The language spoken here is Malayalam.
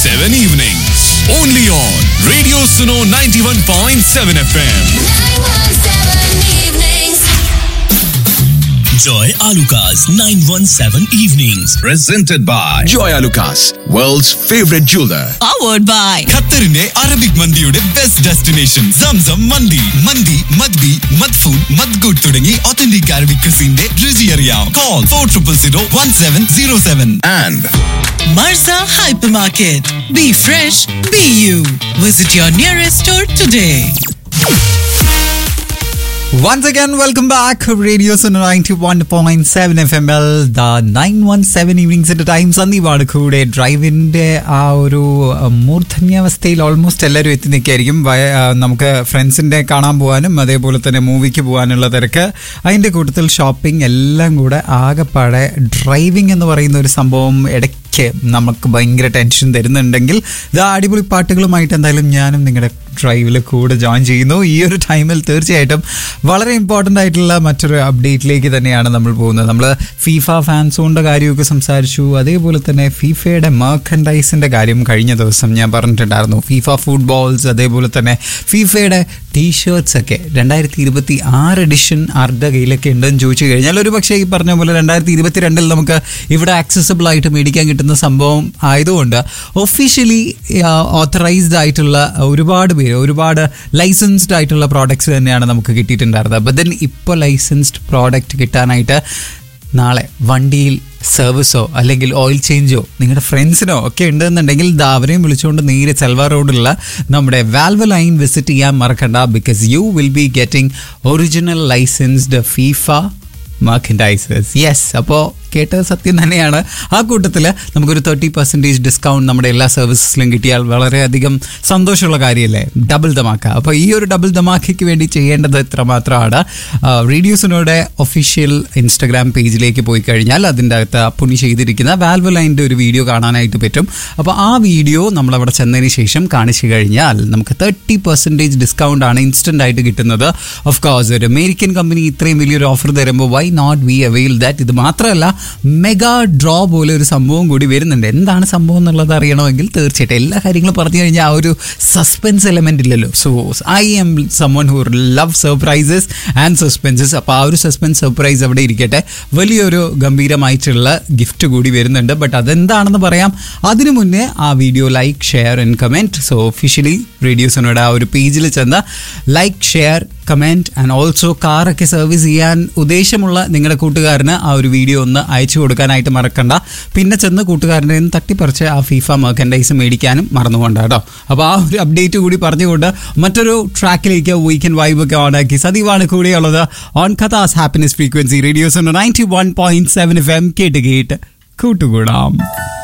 7 evenings. Only on Radio Suno 91.7 FM. Joy Alukas 917 Evenings. presented by Joy Lucas, world's favorite jeweler. powered by ഖത്തറിന്റെ അറബിക് മന്തിയുടെ ബെസ്റ്റ് ഡെസ്റ്റിനേഷൻ സംസം മന്തി മന്തി മദ്ബി മദ്ഫൂൺ മദ്ഗൂട്ട് തുടങ്ങി ഒത്തന്റിക് അറബിക് ക്രിസിന്റെ രുചി അറിയാം call for triple zero one seven zero seven And Marza Hypermarket. Be fresh, be you. Visit your nearest store today. Once again, welcome back. Radio Suno 91.7 FM L, the 917 ഈവനിങ്സിന്റെ ടൈം സന്ദീപാണ് കൂടെ ഡ്രൈവിന്റെ ആ ഒരു അഹ്, മൂർധന്യാവസ്ഥയിൽ ഓൾമോസ്റ്റ് എല്ലാവരും എത്തി നിൽക്കായിരിക്കും വയ- ആ, നമുക്ക് ഫ്രണ്ട്സിന്റെ കാണാൻ പോകാനും അതേപോലെ തന്നെ മൂവിക്ക് പോകാനുള്ള തിരക്ക് അതിന്റെ കൂട്ടത്തിൽ ഷോപ്പിംഗ് എല്ലാം കൂടെ ആകെപ്പാടെ ഡ്രൈവിംഗ് എന്ന് പറയുന്ന ഒരു സംഭവം ഇടയ്ക്ക് നമുക്ക് ഭയങ്കര ടെൻഷൻ തരുന്നുണ്ടെങ്കിൽ ഇതാ അടിപൊളി പാട്ടുകളുമായിട്ട് എന്തായാലും ഞാനും നിങ്ങളുടെ ഡ്രൈവിൽ കൂടെ ജോയിൻ ചെയ്യുന്നു ഈ ഒരു ടൈമിൽ തീർച്ചയായിട്ടും വളരെ ഇമ്പോർട്ടൻ്റ് ആയിട്ടുള്ള മറ്റൊരു അപ്ഡേറ്റിലേക്ക് തന്നെയാണ് നമ്മൾ പോകുന്നത് നമ്മൾ ഫീഫ ഫാൻസോണിൻ്റെ കാര്യമൊക്കെ സംസാരിച്ചു അതേപോലെ തന്നെ ഫീഫയുടെ മെർക്കൻഡൈസിൻ്റെ കാര്യം കഴിഞ്ഞ ദിവസം ഞാൻ പറഞ്ഞിട്ടുണ്ടായിരുന്നു ഫീഫ ഫുട്ബോൾസ് അതേപോലെ തന്നെ ഫീഫയുടെ ടീഷർട്സ് ഒക്കെ രണ്ടായിരത്തി ഇരുപത്തി ആറ് എഡിഷൻ ആരുടെ കയ്യിലൊക്കെ ഉണ്ടെന്ന് ചോദിച്ചു കഴിഞ്ഞാൽ ഒരു പക്ഷേ ഈ പറഞ്ഞ പോലെ രണ്ടായിരത്തി ഇരുപത്തി രണ്ടിൽ നമുക്ക് ഇവിടെ ആക്സസബിൾ ആയിട്ട് മേടിക്കാൻ കിട്ടുന്ന സംഭവം ആയതുകൊണ്ട് ഒഫീഷ്യലി ഓത്തറൈസ്ഡ് ആയിട്ടുള്ള ഒരുപാട് പേര് ഒരുപാട് ലൈസൻസ്ഡ് ആയിട്ടുള്ള പ്രോഡക്ട്സ് തന്നെയാണ് നമുക്ക് കിട്ടിയിട്ടുണ്ടായിരുന്നത് അപ്പം ദെൻ ഇപ്പോൾ ലൈസൻസ്ഡ് പ്രോഡക്റ്റ് കിട്ടാനായിട്ട് നാളെ വണ്ടിയിൽ സർവീസോ അല്ലെങ്കിൽ ഓയിൽ ചേഞ്ചോ നിങ്ങളുടെ ഫ്രണ്ട്സിനോ ഒക്കെ ഉണ്ടെന്നുണ്ടെങ്കിൽ ദാ അവരെയും വിളിച്ചുകൊണ്ട് നേരെ സെൽവ റോഡിലുള്ള നമ്മുടെ വാൽവ് ലൈൻ വിസിറ്റ് ചെയ്യാൻ മറക്കണ്ട because you will be getting original licensed FIFA merchandisers yes അപ്പോൾ കേട്ടത് സത്യം തന്നെയാണ് ആ കൂട്ടത്തിൽ നമുക്കൊരു തേർട്ടി പെർസെൻറ്റേജ് ഡിസ്കൗണ്ട് നമ്മുടെ എല്ലാ സർവീസസിലും കിട്ടിയാൽ വളരെയധികം സന്തോഷമുള്ള കാര്യമല്ലേ ഡബിൾ ധമാക്ക അപ്പോൾ ഈ ഒരു ഡബിൾ ധമാക്കയ്ക്ക് വേണ്ടി ചെയ്യേണ്ടത് ഇത്ര മാത്രമാണ് റേഡിയോസിനോടെ ഒഫീഷ്യൽ ഇൻസ്റ്റഗ്രാം പേജിലേക്ക് പോയി കഴിഞ്ഞാൽ അതിൻ്റെ അകത്ത് അപ്പുണ്ണി ചെയ്തിരിക്കുന്ന വാൽവ് ലൈൻ്റെ ഒരു വീഡിയോ കാണാനായിട്ട് പറ്റും അപ്പോൾ ആ വീഡിയോ നമ്മളവിടെ ചെന്നതിന് ശേഷം കാണിച്ചു കഴിഞ്ഞാൽ നമുക്ക് തേർട്ടി പെർസെൻറ്റേജ് ഡിസ്കൗണ്ട് ആണ് ഇൻസ്റ്റൻ്റ് ആയിട്ട് കിട്ടുന്നത് ഓഫ് കോഴ്സ് ഒരു അമേരിക്കൻ കമ്പനി ഇത്രയും വലിയൊരു ഓഫർ തരുമ്പോൾ why not we avail that ഇത് മാത്രമല്ല മെഗാ ഡ്രോ പോലെ ഒരു സംഭവം കൂടി വരുന്നുണ്ട് എന്താണ് സംഭവം എന്നുള്ളത് അറിയണമെങ്കിൽ തീർച്ചയായിട്ടും എല്ലാ കാര്യങ്ങളും പറഞ്ഞു കഴിഞ്ഞാൽ ആ ഒരു സസ്പെൻസ് എലമെന്റ് ഇല്ലല്ലോ so I am someone who love surprises and suspenses അപ്പോൾ ആ ഒരു സസ്പെൻസ് സർപ്രൈസ് അവിടെ ഇരിക്കട്ടെ വലിയൊരു ഗംഭീരമായിട്ടുള്ള ഗിഫ്റ്റ് കൂടി വരുന്നുണ്ട് ബട്ട് അതെന്താണെന്ന് പറയാം അതിനു മുന്നേ ആ video like share and comment so officially റേഡിയോസിനോട് ആ ഒരു പേജിൽ ചെന്ന് like share comment and also കാറൊക്കെ സർവീസ് ചെയ്യാൻ ഉദ്ദേശമുള്ള നിങ്ങളുടെ കൂട്ടുകാരന് ആ ഒരു വീഡിയോ ഒന്ന് അയച്ചു കൊടുക്കാനായിട്ട് മറക്കണ്ട പിന്നെ ചെന്ന് കൂട്ടുകാരൻ്റെ നിന്ന് തട്ടിപ്പറിച്ച് ആ ഫീഫ മെർക്കൻഡൈസ് മേടിക്കാനും മറന്നുകൊണ്ട് കേട്ടോ അപ്പോൾ ആ ഒരു അപ്ഡേറ്റ് കൂടി പറഞ്ഞുകൊണ്ട് മറ്റൊരു ട്രാക്കിലേക്ക് വീക്കെൻഡ് വൈബ് ഒക്കെ ഓണാക്കി സദീവാണ് കൂടെയുള്ളത് ഓൺ കഥാസ് happiness frequency radios ninety one point seven F M കേട്ട് കേട്ട് കൂട്ടുകൂടാം